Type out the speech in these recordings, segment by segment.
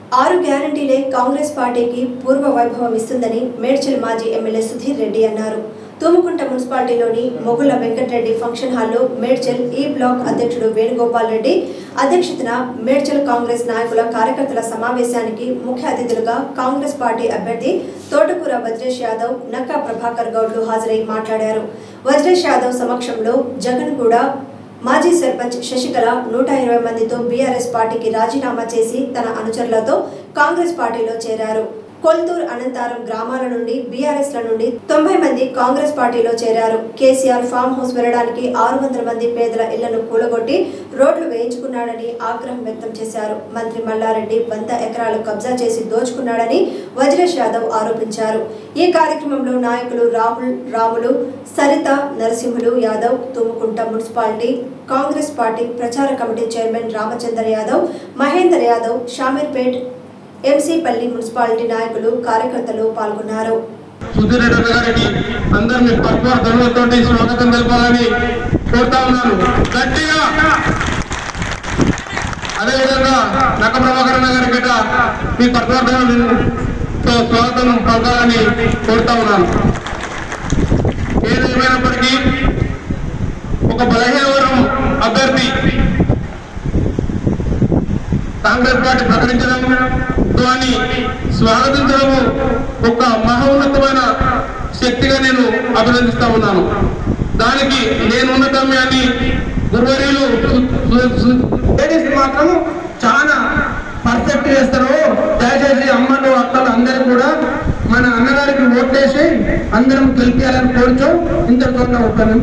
ఆరు గ్యారంటీలే కాంగ్రెస్ పార్టీకి పూర్వ వైభవం ఇస్తుందని మేడ్చల్ మాజీ ఎమ్మెల్యే సుధీర్ రెడ్డి అన్నారు తుముకుంట మున్సిపాలిటీలోని మొగుళ్ల వెంకటరెడ్డి ఫంక్షన్ హాల్లో మేడ్చల్ ఈ బ్లాక్ అధ్యక్షుడు వేణుగోపాల్ రెడ్డి అధ్యక్షతన మేడ్చల్ కాంగ్రెస్ నాయకుల కార్యకర్తల సమావేశానికి ముఖ్య అతిథులుగా కాంగ్రెస్ పార్టీ అభ్యర్థి తోటకూర వజ్రేష్ యాదవ్ నక్కా ప్రభాకర్ గౌడ్లు హాజరై మాట్లాడారు వజ్రేష్ యాదవ్ సమక్షంలో జగన్ కూడా మాజీ సర్పంచ్ శశికళ నూట ఇరవై మందితో బీఆర్ఎస్ పార్టీకి రాజీనామా చేసి తన అనుచరులతో కాంగ్రెస్ పార్టీలో చేరారు కొల్తూర్ అనంతారం గ్రామాల నుండి బీఆర్ఎస్ ల నుండి తొంభై మంది కాంగ్రెస్ పార్టీలో చేరారు కేసీఆర్ ఫామ్ హౌస్ వెళ్ళడానికి ఆరు వందల మంది పేదల ఇళ్లను కూలగొట్టి రోడ్లు వేయించుకున్నాడని ఆగ్రహం వ్యక్తం చేశారు మంత్రి మల్లారెడ్డి వంద ఎకరాలు కబ్జా చేసి దోచుకున్నాడని వజ్రేష్ యాదవ్ ఆరోపించారు ఈ కార్యక్రమంలో నాయకులు రాహుల్ రాములు సరిత నరసింహులు యాదవ్ తుమ్ముకుంట మున్సిపాలిటీ కాంగ్రెస్ పార్టీ ప్రచార కమిటీ చైర్మన్ రామచందర్ యాదవ్ మహేందర్ యాదవ్ షామీర్పేట్ ఎంసీపల్లి మున్సిపాలిటీ నాయకులు కార్యకర్తలు పాల్గొన్నారు సుధీర్ రెడ్డి గారికి అందరినీ పక్వ ధనులతో స్వాగతం తెలపాలని కోరుతా ఉన్నాను గట్టిగా అదేవిధంగా నక్క ప్రభాకరణ గారి బిడ్డ మీ పక్వార్థంతో స్వాగతం పలకాలని కోరుతా ఉన్నాను ఏదేమైనప్పటికీ ఒక బలహీన వర్గం అభ్యర్థి కాంగ్రెస్ పార్టీ ప్రకటించడం దాన్ని స్వాగతించడము ఒక మహోన్నతమైన శక్తిగా నేను అభినందిస్తా ఉన్నాను దానికి నేను ఉన్న గమ్యాన్ని గురువర్యులు సు- సు- లేడీస్ మాత్రం చాలా పర్ఫెక్ట్ చేస్తారు దయచేసి అమ్మలు అక్కలు అందరూ కూడా మన అన్నగారికి ఓట్లేసి అందరం గెలిపించాలని కోరుచు ఇంతతో ఒప్పందం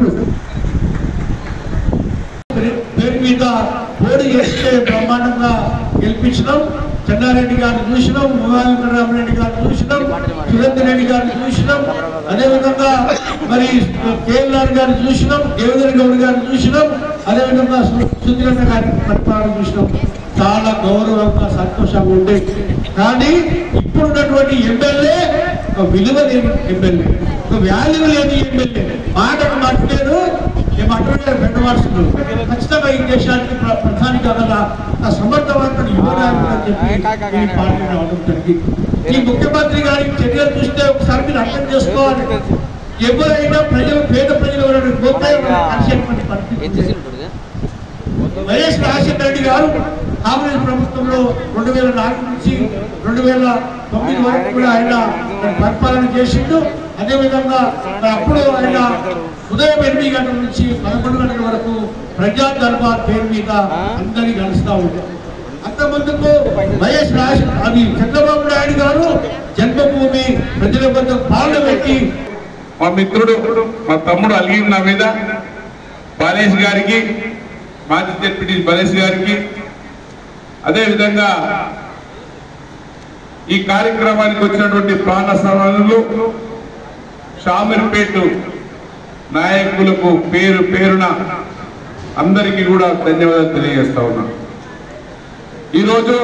పేరు మీద పోటీ చేస్తే బ్రహ్మాండంగా గెలిపించినాం చెన్నారెడ్డి గారిని చూసినాం రామరెడ్డి గారిని చూసినాం సురేందర్ రెడ్డి గారిని చూసినాం అదేవిధంగా మరి కేఎల్ఆర్ గారిని చూసినాం దేవేంద్ర గౌడ్ గారిని చూసినాం అదేవిధంగా సు- సుధీరన్న గారిని పరిపాలన చూసినాం చాలా గౌరవంగా సంతోషంగా ఉండే కానీ ఇప్పుడున్నటువంటి ఎమ్మెల్యే ఒక విలువ లేని ఎమ్మెల్యే ఒక వాల్యూ లేని ఎమ్మెల్యే మాటకు మాట్లాడు మేము అటువంటి రెండు వర్షాలు ఖచ్చితంగా ఈ దేశానికి ప్ర- ప్రధాని కాగల ఆ సమర్థవంతుడు యువనాయకుడు అని చెప్పి ఈ పార్టీ రావడం జరిగింది ఈ ముఖ్యమంత్రి గారికి చర్యలు చూస్తే ఒకసారి మీరు అర్థం చేసుకోవాలి ఎవరైనా ప్రజలు పేద ప్రజలు ఎవరైనా పోతే వాళ్ళని కలిసేటువంటి పరిస్థితి ఉంది. వైఎస్ రాజశేఖర రెడ్డి గారు కాంగ్రెస్ ప్రభుత్వంలో రెండు వేల నాలుగు నుంచి రెండు వేల తొమ్మిది వరకు కూడా ఆయన పరిపాలన చేసిండు అదేవిధంగా మరి అప్పుడు ఆయన ఉదయం ఎనిమిది గంటల నుంచి పదకొండు గంటల వరకు ప్రజా దర్బార్ పేరు మీద అందరినీ కలుస్తూ ఉంటారు అంత ముందుకు వైఎస్ రాజ అది చంద్రబాబు నాయుడు గారు జన్మభూమి ప్రజల వద్ద పాలన పెట్టి మా మిత్రుడు మా తమ్ముడు అలిగిన నా మీద బాలేష్ గారికి మాజీ డిప్యూటీ బాలేష్ గారికి అదేవిధంగా ఈ కార్యక్రమానికి వచ్చినటువంటి ప్రాణ సమానులు షామీర్పేట నాయకులకు పేరు పేరున అందరికీ కూడా ధన్యవాదాలు తెలియజేస్తా ఉన్నాను ఈరోజు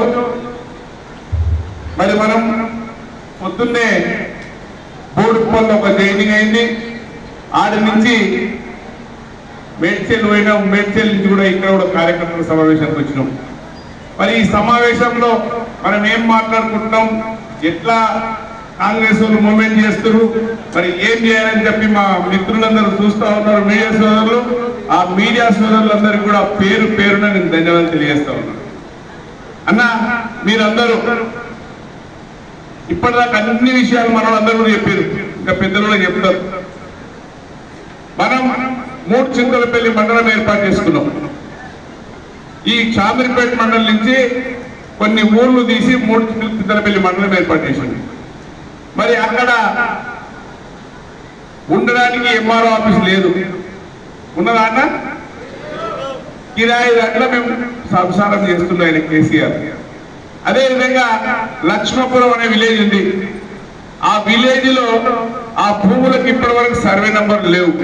మరి మనం పొద్దున్నే బోడుపల్లి ఒక ట్రైనింగ్ అయింది ఆడి నుంచి మేడ్చల్ పోయినాం మేడ్చల్ నుంచి కూడా ఇక్కడ కూడా కార్యకర్తల సమావేశానికి వచ్చినాం మరి ఈ సమావేశంలో మనం ఏం మాట్లాడుకుంటున్నాం ఎట్లా కాంగ్రెస్ వాళ్ళు మూమెంట్ చేస్తారు మరి ఏం చేయాలని చెప్పి మా మిత్రులందరూ చూస్తా ఉన్నారు మీడియా సోదరులు ఆ మీడియా సోదరులందరికీ కూడా పేరు పేరున నేను ధన్యవాదాలు తెలియజేస్తా ఉన్నాను అన్న మీరందరూ ఇప్పటిదాకా అన్ని విషయాలు మనం అందరూ కూడా చెప్పారు ఇంకా పెద్దలు కూడా చెప్తారు మనం మూడు చింతలపల్లి మండలం ఏర్పాటు చేసుకున్నాం ఈ చామిరిపేట మండలం నుంచి కొన్ని ఊర్లు తీసి మూడు చింతలపల్లి మండలం ఏర్పాటు చేసింది మరి అక్కడ ఉండడానికి ఎంఆర్ఓ ఆఫీస్ లేదు ఉన్నదా అన్న కిరాయి దాంట్లో మేము సంసారం చేస్తున్నాం ఆయన కేసీఆర్ అదే విధంగా లక్ష్మపురం అనే విలేజ్ ఉంది ఆ విలేజ్ లో ఆ భూములకు ఇప్పటి వరకు సర్వే నంబర్ లేవు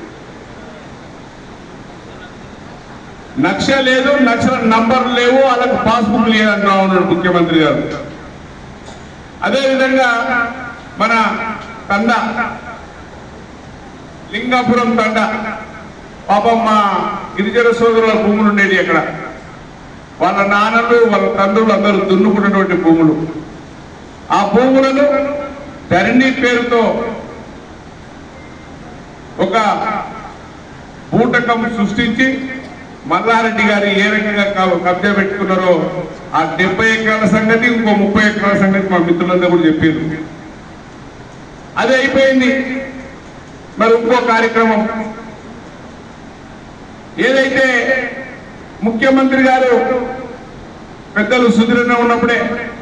నక్ష లేదు నక్ష నంబర్ లేవు వాళ్ళకి పాస్బుక్ లేదంటా ఉన్నాడు ముఖ్యమంత్రి గారు అదే విధంగా మన తండ లింగాపురం తండ పాపం మా గిరిజన సోదరుల భూములు ఉండేది అక్కడ వాళ్ళ నాన్నలు వాళ్ళ తండ్రులు అందరూ దున్నుకున్నటువంటి భూములు ఆ భూములను ధరణి పేరుతో ఒక బూటకం సృష్టించి మల్లారెడ్డి గారు ఏ రకంగా క- కబ్జా పెట్టుకున్నారో ఆ డెబ్బై ఎకరాల సంగతి ఇంకో ముప్పై ఎకరాల సంగతి మా మిత్రులందరూ కూడా చెప్పారు అది అయిపోయింది మరి ఇంకో కార్యక్రమం ఏదైతే ముఖ్యమంత్రి గారు పెద్దలు సుధీరణ ఉన్నప్పుడే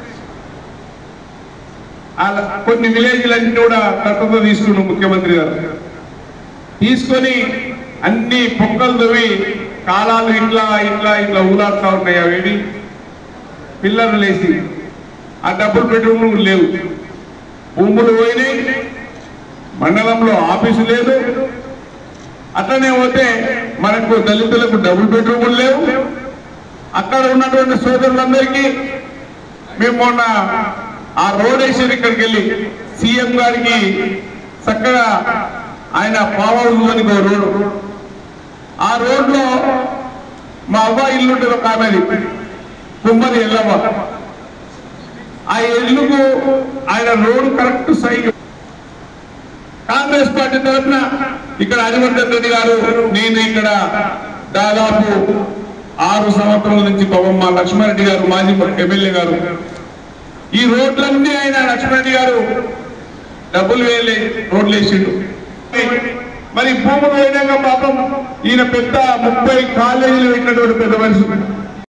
అలా కొన్ని విలేజ్లన్నీ కూడా దత్తత తీసుకున్నాం ముఖ్యమంత్రి గారు తీసుకొని అన్ని పొక్కలు తవ్వి కాలాలు ఇట్లా ఇట్లా ఇట్లా ఊలాడుతూ ఉన్నాయి అవేవి పిల్లలు లేచి ఆ డబ్బులు బెడ్రూమ్లు లేవు భూములు పోయినాయి మండలంలో ఆఫీసు లేదు అట్లనే పోతే మనకు దళితులకు డబుల్ బెడ్రూములు లేవు అక్కడ ఉన్నటువంటి సోదరులందరికీ మేము మొన్న ఆ రోడ్ వేసేది ఇక్కడికి వెళ్ళి సీఎం గారికి చక్కగా ఆయన పావు అని ఒక రోడ్డు ఆ రోడ్లో మా అవ్వ ఇల్లు ఉంటుంది ఒక ఆమెది కుమ్మరి ఎల్లమ్మ ఆ ఇల్లుకు ఆయన road correct side Congress party తరఫున ఇక్కడ హరివర్ధన్ రెడ్డి గారు నేను ఇక్కడ దాదాపు ఆరు సంవత్సరాల నుంచి పాపం మా లక్ష్మారెడ్డి గారు మాజీ ఎమ్మెల్యే గారు ఈ రోడ్లన్నీ ఆయన లక్ష్మారెడ్డి గారు డబ్బులు వేయలే రోడ్లు వేసిండు మరి భూములు వేయడంగా పాపం ఈయన పెద్ద ముప్పై కాలేజీలు పెట్టినటువంటి పెద్ద మనిషి